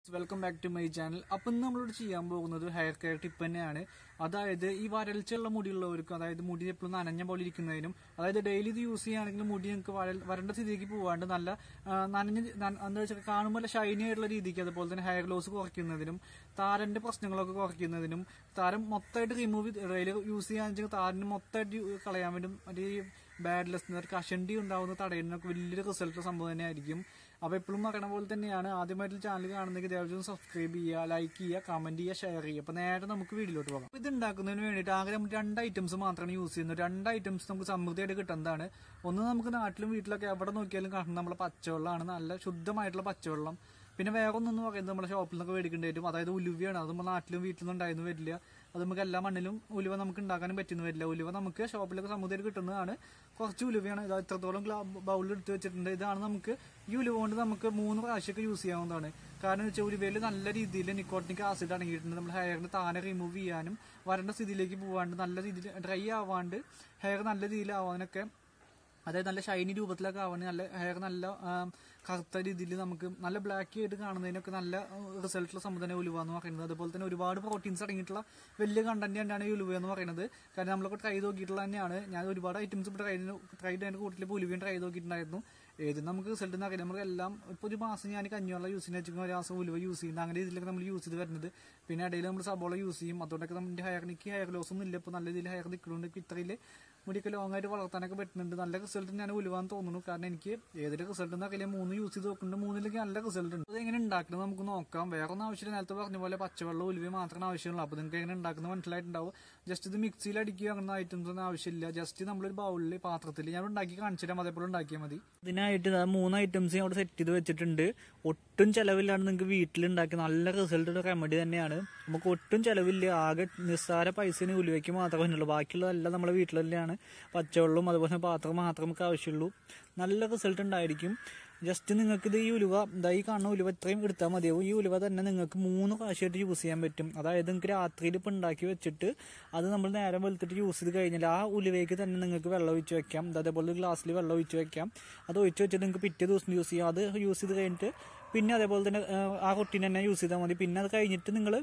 welcome back to my channel അപ്പം ഇന്ന് നമ്മളോട് ചെയ്യാൻ പോകുന്നത് ഹെയർ കെയർ ടിപ്പ് തന്നെയാണ് അതായത് ഈ വരൾച്ചുള്ള മുടിയുള്ളവർക്ക് അതായത് മുടി എപ്പോഴും നനഞ്ഞ പോലെ ഇരിക്കുന്നതിനും അതായത് ഡെയിലി ഇത് യൂസ് ചെയ്യുകയാണെങ്കിൽ മുടി നിങ്ങൾക്ക് വരൽ വരണ്ട സ്ഥിതിക്ക് പോകാണ്ട് നല്ല ആ, നനഞ്ഞ നന- എന്താ വെച്ചാൽ കാണുമ്പോൾ ഷൈനി ആയിട്ടുള്ള രീതിക്ക് അതുപോലെ തന്നെ ഹെയർ ലോസ് കുറയ്ക്കുന്നതിനും താരന്റെ പ്രശ്നങ്ങളൊക്കെ കുറയ്ക്കുന്നതിനും താരം മൊത്തമായിട്ട് റിമൂവ് ഡെയിലി യൂസ് ചെയ്യാന്ന് വെച്ചാൽ താരന് മൊത്തമായിട്ട് യു- കളയാൻ വേണ്ടും ഒരു ബാഡ്ലെസ് കഷണ്ടി ഉണ്ടാവുന്ന തടയുന്നതിനൊക്കെ വലിയൊരു റിസൾട്ട് സംഭവം തന്നെയായിരിക്കും അപ്പോൾ എപ്പോഴും പറയണ പോലെ തന്നെയാണ് ആദ്യമായിട്ട് ചാനൽ കാണുന്നെങ്കിൽ ദയവായി സബ്സ്ക്രൈബ് ചെയ്യുക ലൈക്ക് ചെയ്യുക കമന്റ് ചെയ്യുക ഷെയർ ചെയ്യുക അപ്പോൾ നേരെ നമുക്ക് വീഡിയോയിലോട്ട് പോകാം ഇത് ഉണ്ടാക്കുന്നതിന് വേണ്ടിയിട്ട് ആകെ നമ്മൾ രണ്ട് ഐറ്റംസ് മാത്രമാണ് യൂസ് ചെയ്യുന്നത് രണ്ട് ഐറ്റംസ് നമുക്ക് സമൃദ്ധിയായിട്ട് കിട്ടുന്നതാണ് ഒന്ന് നമുക്ക് നാട്ടിലും വീട്ടിലൊക്കെ എവിടെ നോക്കിയാലും കാണുന്നത് നമ്മളെ പച്ചവെള്ളമാണ് നല്ല ശുദ്ധമായിട്ടുള്ള പച്ചവെള്ളം പിന്നെ വേറെ ഒന്നെന്ന് പറയുന്നത് നമ്മുടെ ഷോപ്പിൽ നിന്നൊക്കെ മേടിക്കേണ്ടി വരും അതായത് ഉലുവയാണ് അത് നമ്മുടെ നാട്ടിലും വീട്ടിലും ഉണ്ടായിരുന്നു വരില്ല അത് നമുക്ക് എല്ലാ മണ്ണിലും ഉലുവ നമുക്ക് ഉണ്ടാക്കാനും പറ്റുന്നു വരില്ല ഉലുവ നമുക്ക് ഷോപ്പിലൊക്കെ സമുദ്രം കിട്ടുന്നതാണ് കുറച്ച് ഉലുവയാണ് ഇത് ഇത്രത്തോളം ബൗളിൽ എടുത്ത് വെച്ചിട്ടുണ്ട് ഇതാണ് നമുക്ക് ഈ ഉലുവ കൊണ്ട് നമുക്ക് മൂന്ന് പ്രാവശ്യമൊക്കെ യൂസ് ചെയ്യാവുന്നതാണ് കാരണം എന്ന് വെച്ചാൽ ഉലുവയിൽ നല്ല രീതിയിൽ നിക്കോട്ടിനിക് ആസിഡ് അടങ്ങിയിട്ടുണ്ട് നമ്മുടെ ഹെയറിന് താനെ റിമൂവ് ചെയ്യാനും വരേണ്ട സ്ഥിതിയിലേക്ക് പോകാണ്ട് നല്ല രീതിയിൽ ഡ്രൈ ആവാണ്ട് ഹെയർ നല്ല രീതിയിൽ ആവാനൊക്കെ അതായത് നല്ല ഷൈനി രൂപത്തിലൊക്കെ ആവണേ നല്ല ഹെയർ നല്ല ആ, കറുത്ത രീതിയിൽ നമുക്ക് നല്ല ബ്ലാക്ക് ആയിട്ട് കാണുന്നതിനൊക്കെ നല്ല റിസൾട്ടുള്ള സംഭവം തന്നെ ഉലുവ എന്ന് പറയുന്നത് അതുപോലെ തന്നെ ഒരുപാട് പ്രോട്ടീൻസ് അടങ്ങിയിട്ടുള്ള വലിയ കണ്ടന്റ് തന്നെയാണ് ഈ ഉലുവ എന്ന് പറയുന്നത് കാരണം നമ്മളൊക്കെ ട്രൈ നോക്കിയിട്ടുള്ള തന്നെയാണ് ഞാൻ ഒരുപാട് ഐറ്റംസ് ഇപ്പോൾ ട്രൈ ട്രൈ ചെയ്തതിന്റെ കൂട്ടത്തിൽ ഇപ്പോൾ ഉലുവയും ട്രൈ നോക്കിയിട്ടുണ്ടായിരുന്നു ഏത് നമുക്ക് റിസൾട്ട് എന്ന് അറിയാം നമുക്ക് എല്ലാം ഇപ്പോൾ ഒരു മാസം ഞാൻ കഞ്ഞിവെള്ളം യൂസ് ചെയ്യുന്ന വെച്ചാൽ ഒരു മാസം ഉലുവ യൂസ് ചെയ്യുന്നത് അങ്ങനെ രീതിയിലൊക്കെ നമ്മൾ യൂസ് ചെയ്ത് വരുന്നത് പിന്നെ ഇടയിൽ നമ്മൾ സബോള യൂസ് ചെയ്യും അതുകൊണ്ടൊക്കെ നമ്മുടെ ഹെയറിനിക്ക് ഹെയർ ലോസ് ഒന്നും ഇല്ല ഇപ്പോൾ നല്ല രീതിയിൽ ഹെയർ നിൽക്കുന്നുണ്ട് ഇത്രയിൽ മുടിയൊക്കെ ലോങ് ആയിട്ട് വളർത്താനൊക്കെ പറ്റുന്നുണ്ട് നല്ല റിസൾട്ട് ഞാൻ ഉലുവാന്ന് തോന്നുന്നു കാരണം എനിക്ക് ഏതൊരു റിസൾട്ട് എന്നൊക്കെ മൂന്ന് യൂസ് ചെയ്ത് നോക്കുന്നുണ്ട് മൂന്നിലേക്ക് നല്ല റിസൾട്ട് ഉണ്ട് അത് എങ്ങനെ ഉണ്ടാക്കുന്നത് നമുക്ക് നോക്കാം വേറെ ഒന്നും ആവശ്യമില്ല നേരത്തെ പറഞ്ഞ പോലെ പച്ചവെള്ളം ഉലുവ മാത്രമേ ആവശ്യമുള്ളൂ അപ്പോൾ നിങ്ങൾക്ക് എങ്ങനെ ഉണ്ടാക്കുന്നത് മനസ്സിലായിട്ടുണ്ടാവും ജസ്റ്റ് ഇത് മിക്സിയിൽ അടിക്കുക അങ്ങനെ ഐറ്റംസ് ഒന്നും ആവശ്യമില്ല ജസ്റ്റ് നമ്മളൊരു ബൗളിൽ പാത്രത്തിൽ ഞാൻ ഉണ്ടാക്കി കാണിച്ചു തരാം അതേപോലെ ഉണ്ടാക്കിയാൽ മതി ഇതിനായിട്ട് ഇതാ മൂന്ന് ഐറ്റംസ് ഞാൻ അവിടെ സെറ്റ് ചെയ്ത് വെച്ചിട്ടുണ്ട് ഒട്ടും ചെലവില്ലാണ്ട് നിങ്ങൾക്ക് വീട്ടിലുണ്ടാക്കി നല്ല റിസൾട്ട് ഉള്ള റെമഡി തന്നെയാണ് നമുക്ക് ഒട്ടും ചെലവില്ല ആകെ നിസ്സാര പൈസന് ഉലുവയ്ക്ക് മാത്രമേ ഉള്ളൂ ബാക്കിയുള്ളതെല്ലാം നമ്മുടെ വീട്ടിൽ തന്നെയാണ് പച്ചവെള്ളവും അതുപോലെ പാത്രം മാത്രമേ നമുക്ക് ആവശ്യമുള്ളൂ നല്ല റിസൾട്ട് ഉണ്ടായിരിക്കും ജസ്റ്റ് നിങ്ങൾക്ക് ഇത് ഈ ഉലുവ ഇതാ ഈ കാണുന്ന ഉലുവ ഇത്രയും എടുത്താൽ മതിയാവും ഈ ഉലുവ തന്നെ നിങ്ങൾക്ക് മൂന്ന് പ്രാവശ്യമായിട്ട് യൂസ് ചെയ്യാൻ പറ്റും അതായത് നിങ്ങൾക്ക് രാത്രിയിൽ ഇപ്പം ഉണ്ടാക്കി വെച്ചിട്ട് അത് നമ്മൾ നേരം വെളുത്തിട്ട് യൂസ് ചെയ്ത് കഴിഞ്ഞാൽ ആ ഉലുവയ്ക്ക് തന്നെ നിങ്ങൾക്ക് വെള്ളം ഒഴിച്ച് വെക്കാം ഇത് അതേപോലെ ഒരു ഗ്ലാസ്സിൽ വെള്ളം ഒഴിച്ച് വെക്കാം അത് ഒഴിച്ച് വെച്ചിട്ട് നിങ്ങൾക്ക് പിറ്റേ ദിവസം യൂസ് ചെയ്യാം അത് യൂസ് ചെയ്ത് കഴിഞ്ഞിട്ട് പിന്നെ അതേപോലെ തന്നെ ആ, ആ റൊട്ടീൻ തന്നെ യൂസ് ചെയ്താൽ മതി പിന്നെ അത് കഴിഞ്ഞിട്ട് നിങ്ങൾ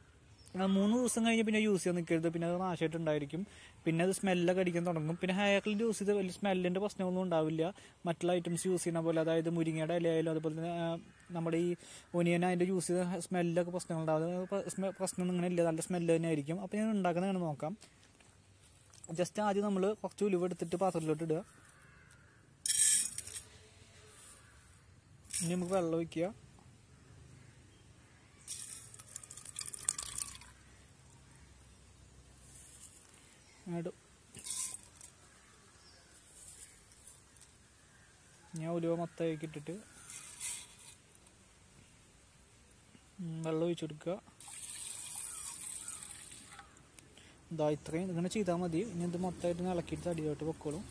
ആ, മൂന്ന് ദിവസം കഴിഞ്ഞ് പിന്നെ യൂസ് ചെയ്യാൻ നിൽക്കരുത് പിന്നെ അത് നാശമായിട്ടുണ്ടായിരിക്കും പിന്നെ അത് സ്മെല്ലൊക്കെ അടിക്കാൻ തുടങ്ങും പിന്നെ ഹെയറിൽ യൂസ് ചെയ്ത് വലിയ സ്മെല്ലിന്റെ പ്രശ്നമൊന്നും ഉണ്ടാവില്ല മറ്റുള്ള ഐറ്റംസ് യൂസ് ചെയ്യുന്ന പോലെ അതായത് മുരിങ്ങയുടെ ഇലയായാലും അതുപോലെ തന്നെ ആ, നമ്മുടെ ഈ ഒനിയൻ അതിന്റെ യൂസ് ചെയ്ത സ്മെല്ലൊക്കെ പ്രശ്നങ്ങളുണ്ടാവും അത് സ്മെ- പ്രശ്നമൊന്നും ഇങ്ങനെ ഇല്ല നല്ല സ്മെല്ല് തന്നെ ആയിരിക്കും അപ്പോൾ ഞാൻ ഉണ്ടാക്കുന്നത് നോക്കാം ജസ്റ്റ് ആദ്യം നമ്മൾ കുറച്ച് ഉലുവ എടുത്തിട്ട് പാത്രത്തിലോട്ട് ഇടുക ഇനി നമുക്ക് വെള്ളം ഒഴിക്കുക ഇടും ഞാൻ ഉലുവ മൊത്തമാക്കി ഇട്ടിട്ട് ഉം, വെള്ളം ഒഴിച്ചു കൊടുക്കുക ഇതാ ഇത്രയും ഇങ്ങനെ ചെയ്താൽ മതി ഇനി ഇത് മൊത്തമായിട്ട് ഇളക്കിയിട്ട് അടിയോട്ട് പൊക്കോളും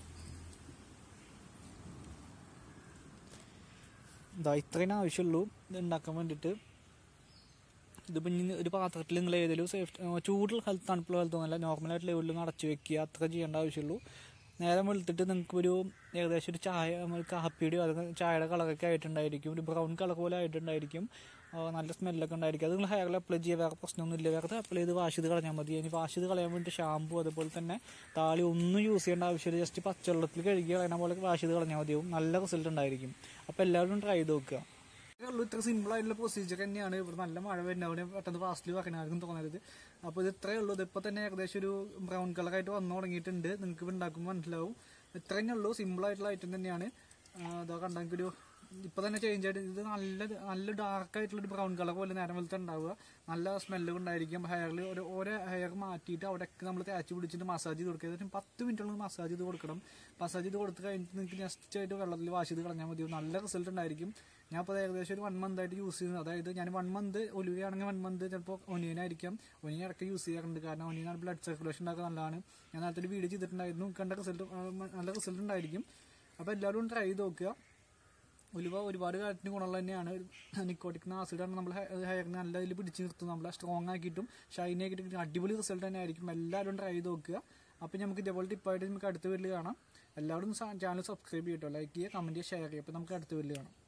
ഇതാ ഇത്രയും ആവശ്യമുള്ളൂ ഇത് ഉണ്ടാക്കാൻ വേണ്ടിയിട്ട് ഇതിപ്പോൾ ഇനി ഒരു പാത്രത്തിൽ നിങ്ങൾ ഏതെങ്കിലും സേഫ്റ്റി ചൂടുള്ള ഹെൽത്ത് തണുപ്പുള്ള ഹെൽത്ത് ഒന്നുമല്ല നോർമലായിട്ട് ലെവലിൽ അടച്ചു വെക്കുക അത്ര ചെയ്യേണ്ട ആവശ്യമുള്ളൂ നേരം വെളുത്തിട്ട് നിങ്ങൾക്ക് ഒരു ഏകദേശം ഒരു ചായ നമ്മൾ കാപ്പിയുടെയോ അല്ലെങ്കിൽ ചായയുടെ കളറൊക്കെ ആയിട്ടുണ്ടായിരിക്കും ഒരു ബ്രൗൺ കളർ പോലെ ആയിട്ടുണ്ടായിരിക്കും ആ, നല്ല സ്മെല്ലൊക്കെ ഉണ്ടായിരിക്കും അത് നിങ്ങൾ ഹെയറിൽ അപ്ലൈ ചെയ്യുക വേറെ പ്രശ്നമൊന്നുമില്ല വേറെ അപ്ലൈ ചെയ്ത് വാഷ് ചെയ്ത് കളഞ്ഞാൽ മതി ഇനി വാഷ് ചെയ്ത് കളയാൻ വേണ്ടി ഷാമ്പു അതുപോലെ തന്നെ താളി ഒന്നും യൂസ് ചെയ്യേണ്ട ആവശ്യമില്ല ജസ്റ്റ് പച്ചവെള്ളത്തിൽ കഴുകി കളയണ പോലെ വാഷ് ചെയ്ത് കളഞ്ഞാൽ മതിയാവും നല്ല റിസൾട്ട് ഉണ്ടായിരിക്കും അപ്പോൾ എല്ലാവരും ട്രൈ ചെയ്ത് നോക്കുക ഇത്രേ ഉള്ളൂ ഇത്ര സിമ്പിൾ ആയിട്ടുള്ള പ്രൊസീജിയർ തന്നെയാണ് ഇവിടെ നല്ല മഴ വരുന്നത് അവിടെ പെട്ടെന്ന് ഫാസ്റ്റിൽ വെക്കണം ആർക്കും തോന്നരുത് അപ്പോൾ ഇത് ഇത്രയേ ഉള്ളൂ ഇതിപ്പോൾ തന്നെ ഏകദേശം ഒരു ബ്രൗൺ കളറായിട്ട് വന്നു തുടങ്ങിയിട്ടുണ്ട് നിങ്ങൾക്ക് ഇത് ഉണ്ടാക്കുമ്പോൾ മനസ്സിലാവും ഇത്ര തന്നെ ഉള്ളൂ സിമ്പിൾ ആയിട്ടുള്ള ഐറ്റം തന്നെയാണ് ആ, ഇതാ കണ്ടെങ്കിൽ ഒരു ഇപ്പൊ തന്നെ ചേഞ്ച് ആയിട്ട് ഇത് നല്ല നല്ല ഡാർക്ക് ആയിട്ടുള്ള ഒരു ബ്രൗൺ കളർ പോലെ നേരം വെളുത്ത് ഉണ്ടാവുക നല്ല സ്മെല്ല് ഉണ്ടായിരിക്കും ഹെയറിൽ ഒരു ഓരോ ഹെയർ മാറ്റിയിട്ട് അവിടെയൊക്കെ നമ്മൾ തേച്ച് പിടിച്ചിട്ട് മസാജ് ചെയ്ത് കൊടുക്കുക ഏകദേശം പത്ത് മിനിറ്റുള്ള മസാജ് ചെയ്ത് കൊടുക്കണം മസാജ് ചെയ്ത് കൊടുത്ത് കഴിഞ്ഞിട്ട് നിങ്ങൾക്ക് ജസ്റ്റ് ആയിട്ട് വെള്ളത്തിൽ വാഷ് ചെയ്ത് കളഞ്ഞാൽ മതി നല്ല റിസൾട്ട് ഉണ്ടായിരിക്കും ഞാൻ ഇപ്പോൾ ഏകദേശം ഒരു വൺ മന്ത് ആയിട്ട് യൂസ് ചെയ്യുന്നത് അതായത് ഞാൻ വൺ മന്ത് ഒലിവയാണെങ്കിൽ വൺ മന്ത് ചിലപ്പോൾ ഒനിയനായിരിക്കും ഒനിയൻ ഇടയ്ക്ക് യൂസ് ചെയ്യാറുണ്ട് കാരണം ഒനിയനാണ് ബ്ലഡ് സർക്കുലേഷൻ ഉണ്ടാക്കുക നല്ലതാണ് ഞാൻ നേരത്തെ ഒരു വീഡിയോ ചെയ്തിട്ടുണ്ടായിരുന്നു കണ്ട റിസൾട്ട് നല്ല റിസൾട്ട് ഉണ്ടായിരിക്കും അപ്പോൾ എല്ലാവരും ട്രൈ ചെയ്ത് നോക്കുക ഉലുവ ഒരുപാട് കാര്യത്തിന് ഗുണമുള്ള തന്നെയാണ് നിക്കോട്ടിക് ആസിഡാണ് നമ്മൾ ഹെയറിന് നല്ല ഇതിൽ പിടിച്ച് നിർത്തും നമ്മളെ സ്ട്രോങ് ആക്കിയിട്ടും ഷൈനി ആക്കിയിട്ടും അടിപൊളി റിസൾട്ട് തന്നെ ആയിരിക്കും എല്ലാവരും ട്രൈ ചെയ്ത് നോക്കുക അപ്പം നമുക്ക് ഇതേപോലെ ടിപ്പായിട്ട് നമുക്ക് അടുത്ത വീട്ടിൽ കാണാം എല്ലാവരും ചാനൽ സബ്സ്ക്രൈബ് ചെയ്യട്ടോ ലൈക്ക് ചെയ്യുക കമൻറ്റ് ചെയ്യുക ഷെയർ ചെയ്യുക അപ്പം നമുക്ക് അടുത്ത വീട്ടിൽ കാണാം